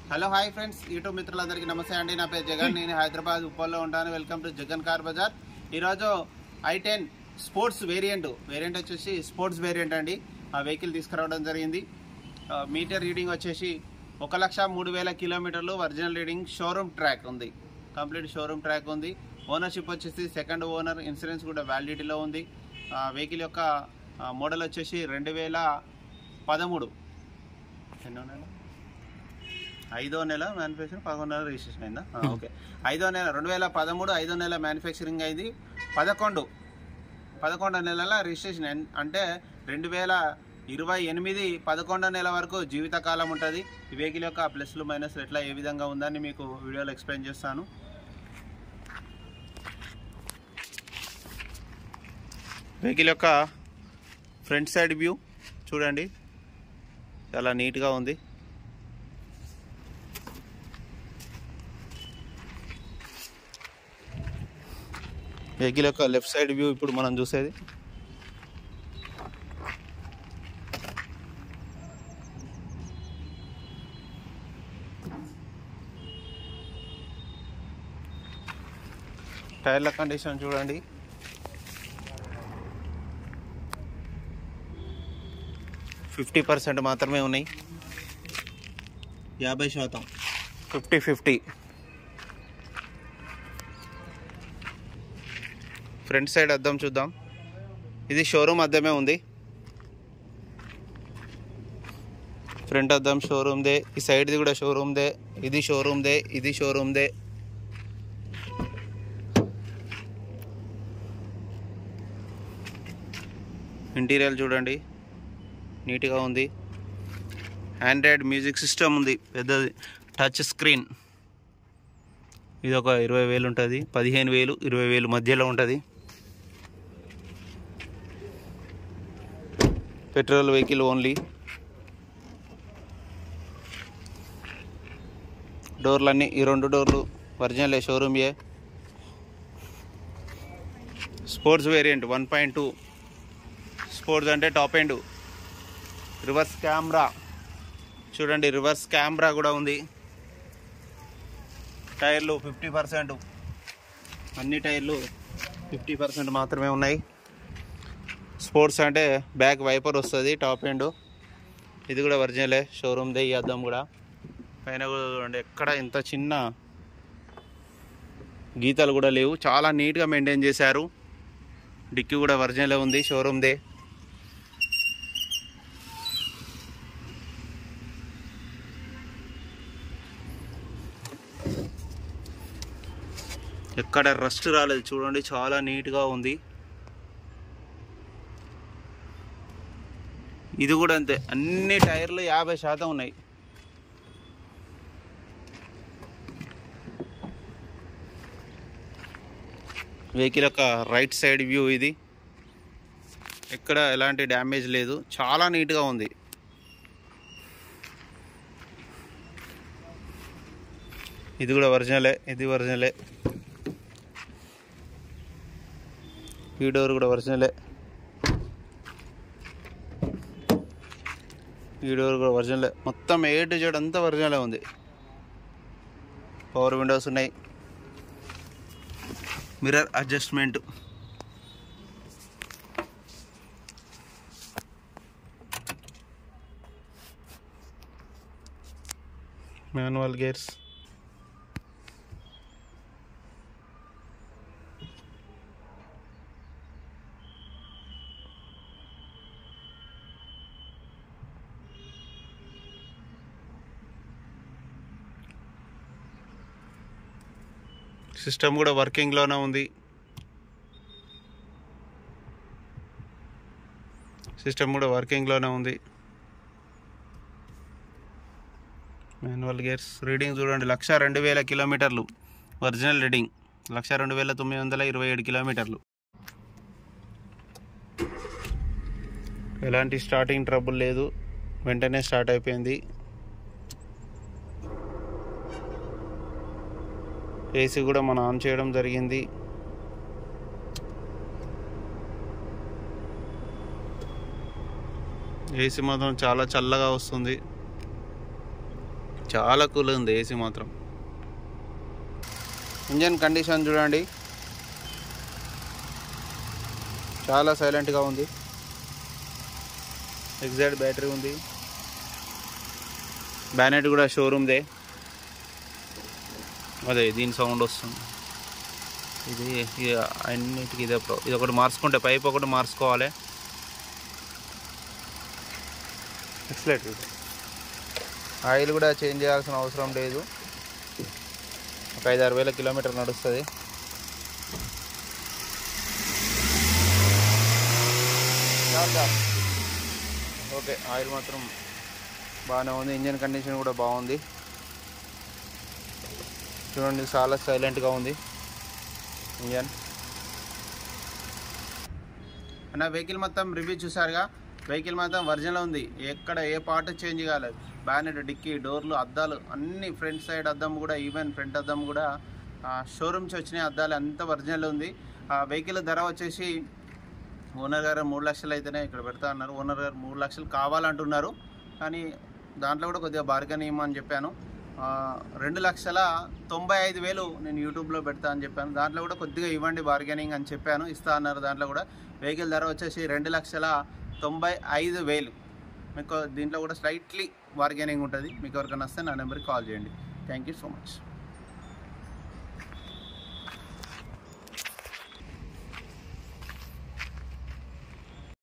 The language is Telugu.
హలో హాయ్ ఫ్రెండ్స్ యూట్యూబ్ మిత్రులందరికీ నమస్తే అండి నా పేరు జగన్ నేను హైదరాబాద్ ఉప్పల్లో ఉంటాను welcome to Jagan car Bazaar ఈరోజు i ten sports variant variant వచ్చేసి స్పోర్ట్స్ వేరియంట్ అండి ఆ వెహికల్ తీసుకురావడం జరిగింది ఆ, మీటర్ రీడింగ్ వచ్చేసి ఒక లక్ష మూడు వేల కిలోమీటర్లు ఒరిజినల్ రీడింగ్ షోరూమ్ ట్రాక్ ఉంది కంప్లీట్ షోరూమ్ ట్రాక్ ఉంది ఓనర్షిప్ వచ్చేసి సెకండ్ ఓనర్ ఇన్సూరెన్స్ కూడా వ్యాలిడిటీలో ఉంది ఆ, వెహికల్ యొక్క ఆ, మోడల్ వచ్చేసి రెండు వేల పదమూడు ఎన్నో నెల ఐదో నెల మ్యానుఫ్యాక్చరింగ్ పదకొండు నెల రిజిస్ట్రేషన్ అయిందా ఆ, ఓకే ఐదో నెల రెండు వేల పదమూడు ఐదో నెల మ్యానుఫ్యాక్చరింగ్ అయింది పదకొండు పదకొండో నెలల రిజిస్ట్రేషన్ అన్- అంటే రెండు వేల ఇరవై ఎనిమిది పదకొండో నెల వరకు జీవితకాలం ఉంటుంది ఈ వెహికల్ యొక్క ప్లస్లు మైనస్లు ఎట్లా ఏ విధంగా ఉందని మీకు వీడియోలో ఎక్స్ప్లెయిన్ చేస్తాను వెహికల్ యొక్క ఫ్రంట్ సైడ్ వ్యూ చూడండి చాలా నీట్గా ఉంది వెహికల్ యొక్క లెఫ్ట్ సైడ్ వ్యూ ఇప్పుడు మనం చూసేది టైర్ల కండిషన్ చూడండి ఫిఫ్టీ పర్సెంట్ మాత్రమే ఉన్నాయి యాభై శాతం ఫిఫ్టీ ఫిఫ్టీ ఫ్రంట్ సైడ్ అద్దం చూద్దాం ఇది షోరూమ్ అద్దమే ఉంది ఫ్రంట్ అద్దం షోరూమ్దే ఈ సైడ్ది కూడా షోరూమ్దే ఇది షోరూమ్దే ఇది షోరూమ్దే ఇంటీరియర్ చూడండి నీట్గా ఉంది ఆండ్రాయిడ్ మ్యూజిక్ సిస్టమ్ ఉంది పెద్దది టచ్ స్క్రీన్ ఇది ఒక ఇరవై వేలు ఉంటుంది పదిహేను వేలు ఇరవై వేలు మధ్యలో ఉంటుంది పెట్రోల్ వెహికల్ ఓన్లీ డోర్లన్నీ ఈ రెండు డోర్లు ఒరిజినల్ షోరూమ్యే sports variant one point two sports అంటే టాప్ ఎండ్ రివర్స్ కెమెరా చూడండి రివర్స్ కెమెరా కూడా ఉంది టైర్లు ఫిఫ్టీ పర్సెంట్ అన్ని టైర్లు ఫిఫ్టీ పర్సెంట్ మాత్రమే ఉన్నాయి స్పోర్ట్స్ అంటే బ్యాక్ వైపర్ వస్తుంది టాప్ ఎండ్ ఇది కూడా ఒరిజినలే షోరూమ్దే ఈ అద్దం కూడా పైన కూడా చూడండి ఎక్కడ ఇంత చిన్న గీతలు కూడా లేవు చాలా నీట్గా మెయింటైన్ చేశారు డిక్కీ కూడా ఒరిజినలే ఉంది షోరూమ్దే ఎక్కడ రస్ట్ రాలేదు చూడండి చాలా నీట్గా ఉంది ఇది కూడా అంతే అన్ని టైర్లు యాభై శాతం ఉన్నాయి వెహికల్ యొక్క రైట్ సైడ్ వ్యూ ఇది ఎక్కడ ఎలాంటి డ్యామేజ్ లేదు చాలా నీట్గా ఉంది ఇది కూడా ఒరిజినలే ఇది ఒరిజినలే ఈ డోర్ కూడా ఒరిజినలే ఈ డోర్ కూడా ఒరిజినలే మొత్తం ఏ టు జెడ్ అంతా ఒరిజినలే ఉంది పవర్ విండోస్ ఉన్నాయి mirror adjustment manual gears system కూడా వర్కింగ్లోనే ఉంది సిస్టమ్ కూడా వర్కింగ్లోనే ఉంది మాన్యువల్ గేర్స్ రీడింగ్ చూడండి లక్ష రెండు వేల కిలోమీటర్లు ఒరిజినల్ రీడింగ్ లక్ష రెండు వేల తొమ్మిది వందల ఇరవై ఏడు కిలోమీటర్లు ఎలాంటి స్టార్టింగ్ ట్రబుల్ లేదు వెంటనే స్టార్ట్ అయిపోయింది ఏసీ కూడా మనం ఆన్ చేయడం జరిగింది ఏసీ మాత్రం చాలా చల్లగా వస్తుంది చాలా కూల్ ఉంది ఏసీ మాత్రం ఇంజన్ కండిషన్ చూడండి చాలా సైలెంట్గా ఉంది ఎగ్జాక్ట్ బ్యాటరీ ఉంది బ్యానెట్ కూడా షోరూమ్దే అదే దీని సౌండ్ వస్తుంది ఇది ఇది అన్నిటికీ ఇదే ప్రో ఇది ఒకటి మార్చుకుంటే పైప్ ఒకటి మార్చుకోవాలి ఎక్సలేటర్ ఆయిల్ కూడా చేంజ్ చేయాల్సిన అవసరం లేదు ఒక ఐదు ఆరు వేల కిలోమీటర్ నడుస్తుంది ఓకే ఆయిల్ మాత్రం బాగానే ఉంది ఇంజన్ కండిషన్ కూడా బాగుంది చూడండి చాలా సైలెంట్గా ఉంది ఇంజన్ అన్న వెహికల్ మొత్తం రివ్యూ చూసారుగా వెహికల్ మొత్తం వర్జన్లో ఉంది ఎక్కడ ఏ పార్ట్ చేంజ్ కాలేదు బ్యానెట్ డిక్కీ డోర్లు అద్దాలు అన్ని ఫ్రంట్ సైడ్ అద్దం కూడా ఈవెన్ ఫ్రంట్ అద్దం కూడా షోరూమ్స్ వచ్చినాయి అద్దాలు అంత ఒరిజినల్ ఉంది ఆ వెహికల్ ధర వచ్చేసి ఓనర్ గారు మూడు లక్షలు అయితేనే ఇక్కడ పెడతా అన్నారు ఓనర్ గారు మూడు లక్షలు కావాలంటున్నారు కానీ దాంట్లో కూడా కొద్దిగా బార్గెన్ ఇవ్వమని చెప్పాను ఆ, రెండు లక్షల తొంభై ఐదు వేలు నేను యూట్యూబ్లో పెడతా అని చెప్పాను దాంట్లో కూడా కొద్దిగా ఇవ్వండి బార్గెనింగ్ అని చెప్పాను ఇస్తా అన్నారు దాంట్లో కూడా వెహికల్ ధర వచ్చేసి రెండు లక్షల తొంభై ఐదు వేలు మీకు దీంట్లో కూడా స్లైట్లీ బార్గెనింగ్ ఉంటుంది మీకు ఎవరికైనా వస్తే నా నెంబర్కి కాల్ చేయండి థ్యాంక్ యూ సో మచ్